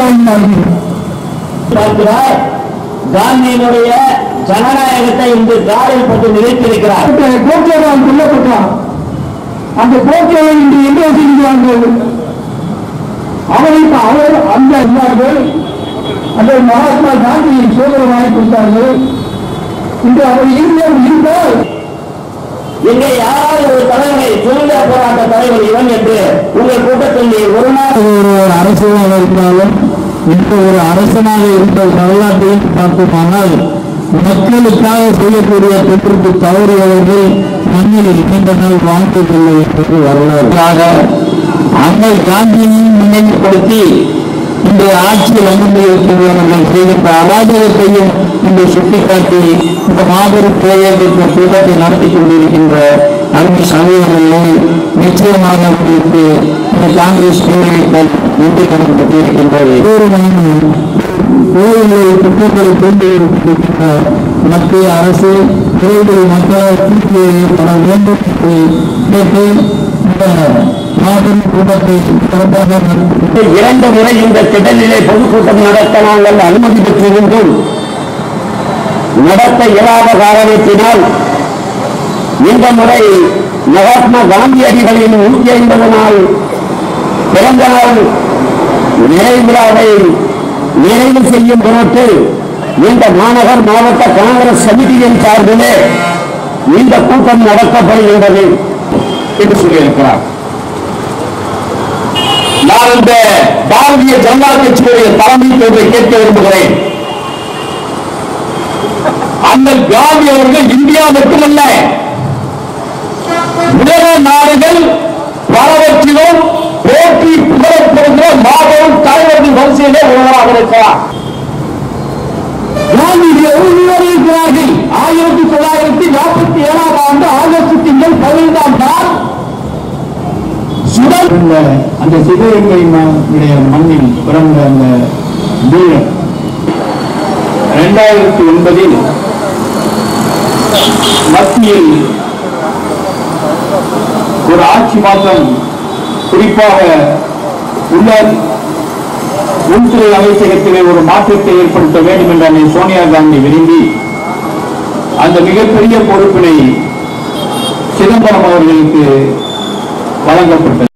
பார்க்கிறார் காந்தியினுடைய ஜனநாயகத்தை இன்று காலில் போட்டு நிறுத்தியிருக்கிறார் போக்கியவன் கொல்லப்பட்டான் அந்த போக்கியவன் இன்று எங்க வச்சிருக்கிறார்கள் அவருக்கு அவர் அந்த இருந்தார்கள் அந்த மகாத்மா காந்தியின் சோதனை வாங்கி கொடுத்தார்கள் இன்று அவர் இருந்தவர் இருந்தால் இங்கே யாராவது ஒரு தலைவரை சுதந்திர போராட்ட தலைவர் இவன் என்று உங்கள் கூட்டத்தில் ஒரு நாள் ஒரு அரசியலாக இருந்தாலும் இந்த ஒரு அரசனாக இருந்த வரலாற்றையும் பார்த்தோமானால் மக்களுக்காக செய்யக்கூடிய தொற்றுக்கு தவறியவர்கள் மண்ணில் நீண்ட நாள் வாழ்ந்ததில்லை என்பது வரலாறு அண்ணல் காந்தியையும் நினைவுபடுத்தி இந்த ஆட்சியில் அமர்ந்திருக்கிறவர்கள் செய்கின்ற அராஜகத்தையும் இன்று சுட்டிக்காட்டி இந்த மாபெரும் தேவையான கூட்டத்தை நடத்தி கொண்டிருக்கின்ற அருமை சகோதரர்களே நிச்சயமாக உங்களுக்கு இந்த காங்கிரஸ் கோரிக்கைகள் நன்றி கணக்கப்பட்டிருக்கின்றது கோயிலை குற்றங்களை கொண்டு இருக்கின்ற மத்திய அரசு விரைவில் மக்களால் தீர்ப்பு ஏற்பட வேண்டும் என்று கேட்டு இந்த மாபெரும் கூட்டத்தை சிறப்பாக நடத்தி இரண்டு முறை இந்த திடலிலே பொதுக்கூட்டம் நடத்த நாங்கள் அனுமதி பெற்றிருந்தும் நடத்த இயலாத காரணத்தினால் இந்த முறை மகாத்மா காந்தியடிகளின் நூற்றி ஐம்பது நாள் பிறந்த நாள் நினைவு விழாவை நிறைவு செய்யும் பொருட்டு இந்த மாநகர் மாவட்ட காங்கிரஸ் சமிதியின் சார்பிலே இந்த கூட்டம் நடத்தப்படுகின்றது என்று சொல்லியிருக்கிறார் நான் இந்த பாரதிய ஜனதா கட்சியுடைய தலைமை தேர்வை கேட்க விரும்புகிறேன் அந்த காந்தி அவர்கள் இந்தியா மட்டுமல்ல உலக நாடுகள் பலவற்றிலும் போட்டி புகழப்படுகிற மாபெரும் தலைவர்கள் வரிசையிலே ஒருவராக இருக்கிறார் காந்திஜி இருக்கிறார்கள் ஆயிரத்தி தொள்ளாயிரத்தி நாற்பத்தி ஏழாம் ஆண்டு ஆகஸ்ட் திங்கள் பதினைந்தாம் நாள் சுடல் பிறந்த அந்த சிவகங்கை உடைய மண்ணில் பிறந்த அந்த வீரர் இரண்டாயிரத்தி ஒன்பதில் மத்தியில் ஒரு ஆட்சி மாற்றம் குறிப்பாக உள்ள உள்துறை அமைச்சகத்திலே ஒரு மாற்றத்தை ஏற்படுத்த வேண்டும் என்று அன்னை சோனியா காந்தி விரும்பி அந்த மிகப்பெரிய பொறுப்பினை சிதம்பரம் அவர்களுக்கு வழங்கப்பட்டது